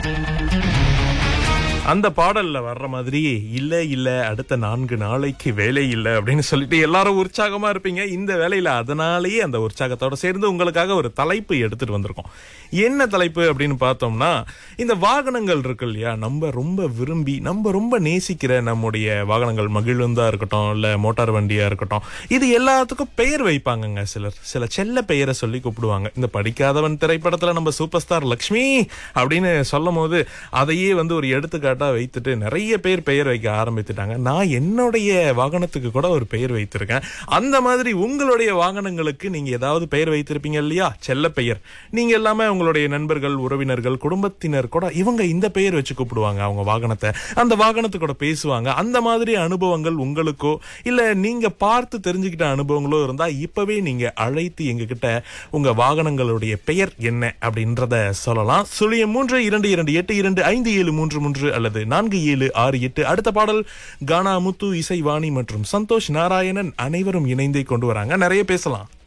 அந்த பாடல்ல வர்ற மாதிரி இல்ல இல்ல அடுத்த நான்கு நாளைக்கு வேலை இல்ல அப்படின்னு சொல்லிட்டு எல்லாரும் உற்சாகமா இருப்பீங்க இந்த வேலையில அதனாலேயே அந்த உற்சாகத்தோட சேர்ந்து உங்களுக்காக ஒரு தலைப்பு எடுத்துட்டு வந்திருக்கோம் என்ன தலைப்பு அப்படின்னு பார்த்தோம்னா இந்த வாகனங்கள் இருக்கு இல்லையா நம்ம ரொம்ப விரும்பி நம்ம ரொம்ப நேசிக்கிற நம்முடைய வாகனங்கள் மகிழுந்தா இருக்கட்டும் இல்ல மோட்டார் வண்டியா இருக்கட்டும் இது எல்லாத்துக்கும் பெயர் வைப்பாங்கங்க சிலர் சில செல்ல பெயரை சொல்லி கூப்பிடுவாங்க இந்த படிக்காதவன் திரைப்படத்துல நம்ம சூப்பர் ஸ்டார் லக்ஷ்மி அப்படின்னு சொல்லும் போது அதையே வந்து ஒரு எடுத்துக்காட்டா வைத்துட்டு நிறைய பேர் பெயர் வைக்க ஆரம்பித்துட்டாங்க நான் என்னுடைய வாகனத்துக்கு கூட ஒரு பெயர் வைத்திருக்கேன் அந்த மாதிரி உங்களுடைய வாகனங்களுக்கு நீங்க ஏதாவது பெயர் வைத்திருப்பீங்க இல்லையா செல்ல பெயர் நீங்க எல்லாமே உங்களுடைய நண்பர்கள் உறவினர்கள் குடும்பத்தினர் கூட இவங்க இந்த பெயர் வச்சு கூப்பிடுவாங்க அவங்க வாகனத்தை அந்த வாகனத்து கூட பேசுவாங்க அந்த மாதிரி அனுபவங்கள் உங்களுக்கோ இல்ல நீங்க பார்த்து தெரிஞ்சுக்கிட்ட அனுபவங்களோ இருந்தா இப்பவே நீங்க அழைத்து எங்ககிட்ட உங்க வாகனங்களுடைய பெயர் என்ன அப்படின்றத சொல்லலாம் சுழியம் மூன்று இரண்டு இரண்டு எட்டு இரண்டு ஐந்து ஏழு மூன்று மூன்று அல்லது நான்கு ஏழு ஆறு எட்டு அடுத்த பாடல் கானா முத்து இசைவாணி மற்றும் சந்தோஷ் நாராயணன் அனைவரும் இணைந்தே கொண்டு வராங்க நிறைய பேசலாம்